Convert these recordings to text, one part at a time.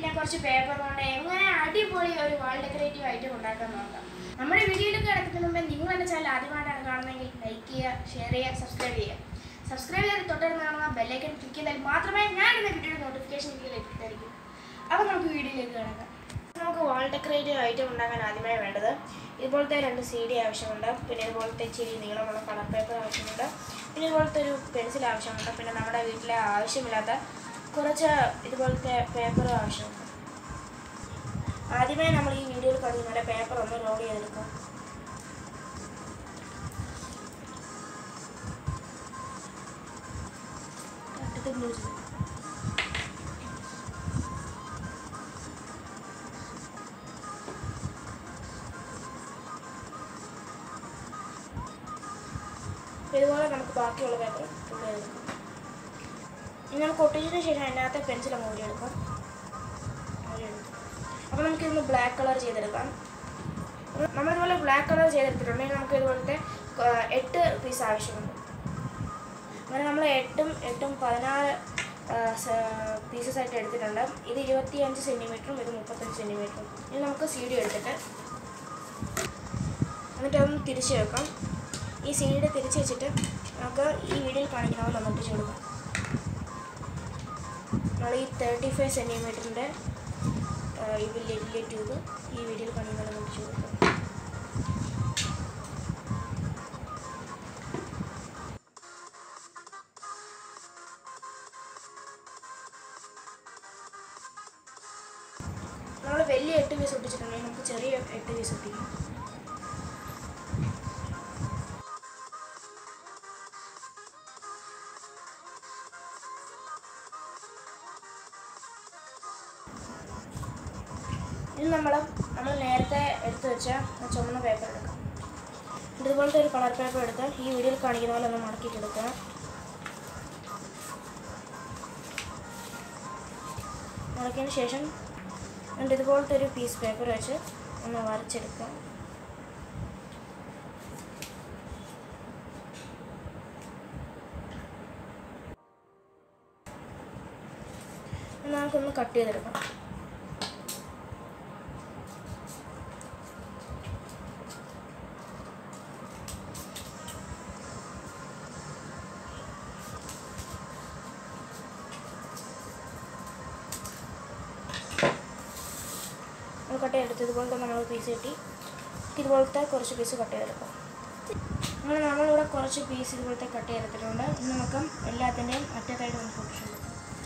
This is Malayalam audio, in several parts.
പിന്നെ കുറച്ച് പേപ്പർ കൊണ്ട് എങ്ങനെ അടിപൊളി ഒരു വാൾ ഡെക്കറേറ്റീവ് ഐറ്റം ഉണ്ടാക്കാൻ നോക്കാം നമ്മുടെ വീഡിയോയിലേക്ക് കിടക്കുന്നതിന് മുമ്പ് നിങ്ങൾ എൻ്റെ ചാനൽ ആദ്യമായിട്ടാണ് കാണുന്നതെങ്കിൽ ലൈക്ക് ചെയ്യുക ഷെയർ ചെയ്യുക സബ്സ്ക്രൈബ് ചെയ്യുക സബ്സ്ക്രൈബ് ചെയ്ത് തൊട്ടടുത്ത് കാണുന്ന ബെല്ലൈക്കൻ ക്ലിക്ക് ചെയ്താൽ മാത്രമേ ഞാൻ ഇടുന്ന വീഡിയോയുടെ നോട്ടിഫിക്കേഷൻ എനിക്ക് ലഭിക്കുന്നതായിരിക്കും അപ്പോൾ നമുക്ക് വീഡിയോയിലേക്ക് കിടക്കാം നമുക്ക് വാൾ ഡെക്കറേറ്റീവ് ഐറ്റം ഉണ്ടാക്കാൻ ആദ്യമായി വേണ്ടത് ഇതുപോലത്തെ രണ്ട് സി ഡി ആവശ്യമുണ്ട് പിന്നെ ഇതുപോലത്തെ ഇച്ചിരി നീളമുള്ള കളർ പേപ്പർ ആവശ്യമുണ്ട് പിന്നെ ഇതുപോലത്തെ ഒരു പെൻസിൽ ആവശ്യമുണ്ട് പിന്നെ നമ്മുടെ വീട്ടിലെ ആവശ്യമില്ലാത്ത കുറച്ച് ഇതുപോലത്തെ പേപ്പർ ആവശ്യമുണ്ട് ആദ്യമേ നമ്മൾ ഈ വീഡിയോയിൽ കാണിക്കുന്ന പേപ്പർ ഒന്ന് റോൾ ചെയ്തെടുക്കാം കട്ടിട്ട് glue ചെയ്യും. ഇതുപോലെ നമുക്ക് ബാക്കിയുള്ള പേപ്പർ ഫുൾ ചെയ്തെടുക്കാം ഇനി നമുക്ക് ഒട്ടിച്ചതിന് ശേഷം അതിനകത്ത് പെൻസിൽ അങ്ങ് ഊരിയെടുക്കാം ഊരിയെടുക്കാം അപ്പോൾ നമുക്ക് ഇതൊന്ന് ബ്ലാക്ക് കളർ ചെയ്തെടുക്കാം നമ്മളിതുപോലെ ബ്ലാക്ക് കളർ ചെയ്തെടുത്തിട്ടുണ്ടെങ്കിൽ നമുക്ക് ഇതുപോലത്തെ ആ, എട്ട് പീസ് ആവശ്യമുണ്ട് അങ്ങനെ നമ്മൾ എട്ടും എട്ടും പതിനാറ് പീസസ് ആയിട്ട് എടുത്തിട്ടുണ്ട് ഇത് ഇരുപത്തി അഞ്ച് സെൻറ്റിമീറ്ററും ഇത് മുപ്പത്തഞ്ച് സെൻറ്റിമീറ്ററും ഇനി നമുക്ക് സി ഡി എടുത്തിട്ട് എന്നിട്ട് അതൊന്ന് തിരിച്ച് വെക്കാം ഈ സി ഡി തിരിച്ച് വെച്ചിട്ട് നമുക്ക് ഈ വീഡിയോയിൽ കാണിക്കുന്ന പോലെ ഒന്ന് ഒട്ടിച്ച് കൊടുക്കാം നമ്മൾ ഈ തേർട്ടി ഫൈവ് സെൻറ്റിമീറ്ററിൻ്റെ ഈ വലിയ വലിയ ട്യൂബ് ഈ വീഡിയോയിൽ കാണിക്കുന്ന പോലെ ഒന്ന് ഒട്ടിച്ച് കൊടുക്കാം നമ്മൾ വലിയ എട്ട് പീസ് ഒട്ടിച്ചിട്ടുണ്ടെങ്കിൽ നമുക്ക് ചെറിയ എട്ട് പീസ് ഒട്ടിക്കാം ഇനി നമ്മൾ നമ്മൾ നേരത്തെ എടുത്തു വെച്ച ആ ചുമന്ന പേപ്പർ എടുക്കാം ഇതുപോലത്തെ ഒരു കളർ പേപ്പർ എടുത്ത് ഈ വീഡിയോയിൽ കാണിക്കുന്ന പോലെ ഒന്ന് മടക്കിയിട്ടെടുക്കുക മടക്കിയതിന് ശേഷം എന്നിട്ട് ഇതുപോലത്തെ ഒരു പീസ് പേപ്പർ വെച്ച് ഒന്ന് വരച്ചെടുക്കുക ഇനി നമുക്കൊന്ന് കട്ട് ചെയ്തെടുക്കാം നമ്മൾ കട്ട് ചെയ്തെടുത്ത് ഇതുപോലത്തെ നമ്മൾ പീസ് കിട്ടി ഇതുപോലത്തെ കുറച്ച് പീസ് കട്ട് ചെയ്തെടുക്കാം അങ്ങനെ നമ്മളിവിടെ കുറച്ച് പീസ് ഇതുപോലത്തെ കട്ട് ചെയ്തെടുത്തിട്ടുണ്ട് ഇനി നമുക്ക് എല്ലാത്തിൻ്റെയും അറ്റത്തായിട്ട് നമുക്ക് ഒട്ടിച്ചു കൊടുക്കാം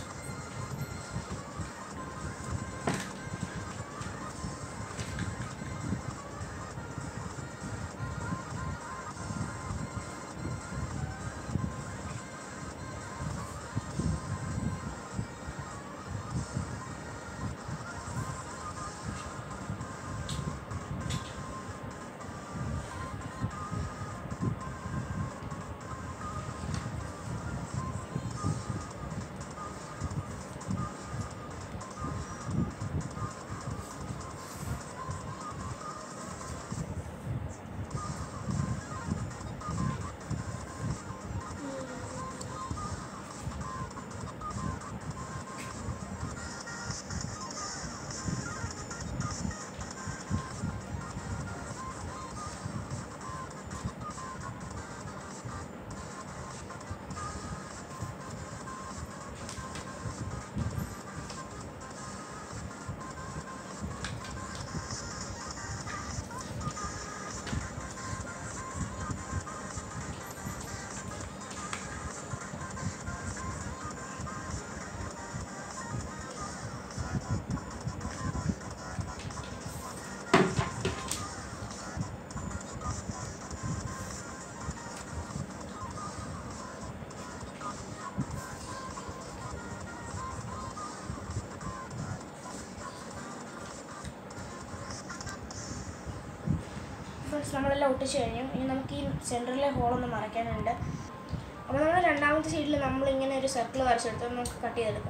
ഫ്രണ്ട്സ് നമ്മളെല്ലാം ഒട്ടിച്ച് കഴിഞ്ഞു ഇനി നമുക്ക് ഈ സെൻറ്ററിലെ ഹോളൊന്ന് മറയ്ക്കാനുണ്ട് അപ്പോൾ നമ്മൾ രണ്ടാമത്തെ സൈഡിൽ നമ്മൾ ഇങ്ങനെ ഒരു സർക്കിൾ വരച്ചെടുത്ത് നമുക്ക് കട്ട് ചെയ്തെടുക്കാം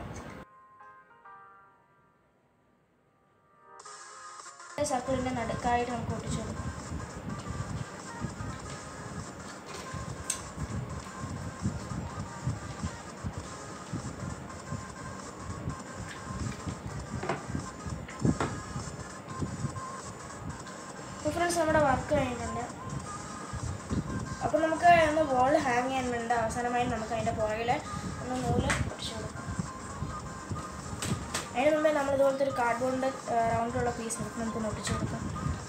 സർക്കിളിൻ്റെ നടുക്കായിട്ട് നമുക്ക് ഒട്ടിച്ചു കൊടുക്കാം ഫ്രണ്ട്സ് നമ്മുടെ വർക്ക് കഴിഞ്ഞിട്ടുണ്ട് അപ്പോൾ നമുക്ക് ഒന്ന് വോൾ ഹാങ് ചെയ്യാൻ വേണ്ട അവസാനമായി നമുക്ക് അതിൻ്റെ പുറകിൽ ഒന്ന് നൂല് ഒട്ടിച്ചു കൊടുക്കാം അതിന് മുമ്പേ നമ്മൾ ഇതുപോലത്തെ ഒരു കാർഡ്ബോർഡിൻ്റെ റൗണ്ടുള്ള പീസ് എടുത്ത് നമുക്കൊന്ന് ഒട്ടിച്ചു കൊടുക്കാം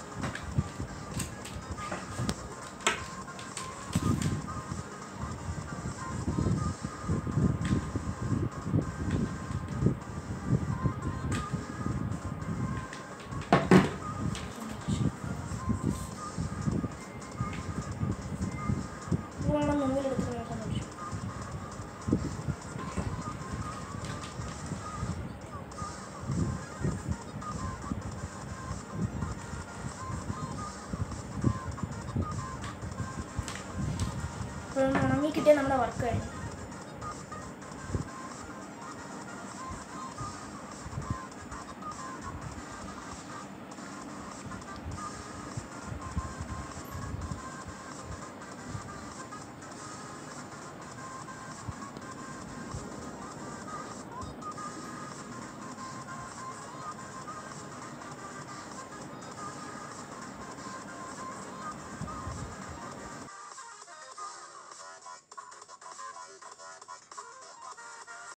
ഇത് നമ്മൾ മുന്നിലെടുത്ത് നോക്കാൻ പറ്റും അപ്പോൾ ഉണങ്ങി കിട്ടിയ നമ്മുടെ വർക്ക് കഴിഞ്ഞു